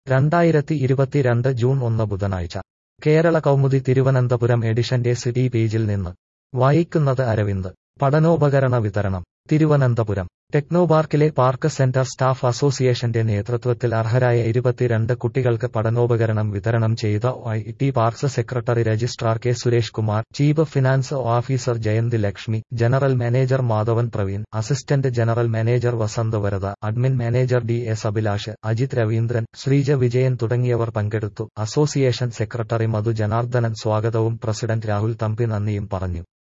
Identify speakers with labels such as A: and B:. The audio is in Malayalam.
A: രണ്ടായിരത്തി ഇരുപത്തിരണ്ട് ജൂൺ ഒന്ന് ബുധനാഴ്ച കേരള കൗമുദി തിരുവനന്തപുരം എഡിഷന്റെ സിറ്റി പേജിൽ നിന്ന് വായിക്കുന്നത് അരവിന്ദ് പഠനോപകരണ വിതരണം തിരുവനന്തപുരം ടെക്നോപാർക്കിലെ പാർക്ക് സെന്റർ സ്റ്റാഫ് അസോസിയേഷന്റെ നേതൃത്വത്തിൽ അർഹരായ ഇരുപത്തിരണ്ട് കുട്ടികൾക്ക് പഠനോപകരണം വിതരണം ചെയ്ത I T parks secretary registrar K Suresh Kumar chief finance officer Jayanthi Lakshmi general manager Madhavan Praveen assistant general manager Vasanth Varada admin manager D S Abhilash Ajith Raveendran Sreeja Vijayan തുടങ്ങിയവർ പങ്കെടുത്തു അസോസിയേഷൻ സെക്രട്ടറി മധു ജനാർദ്ദനൻ സ്വാഗതവും പ്രസിഡന്റ് രാഹുൽ തമ്പി നന്ദിയും പറഞ്ഞു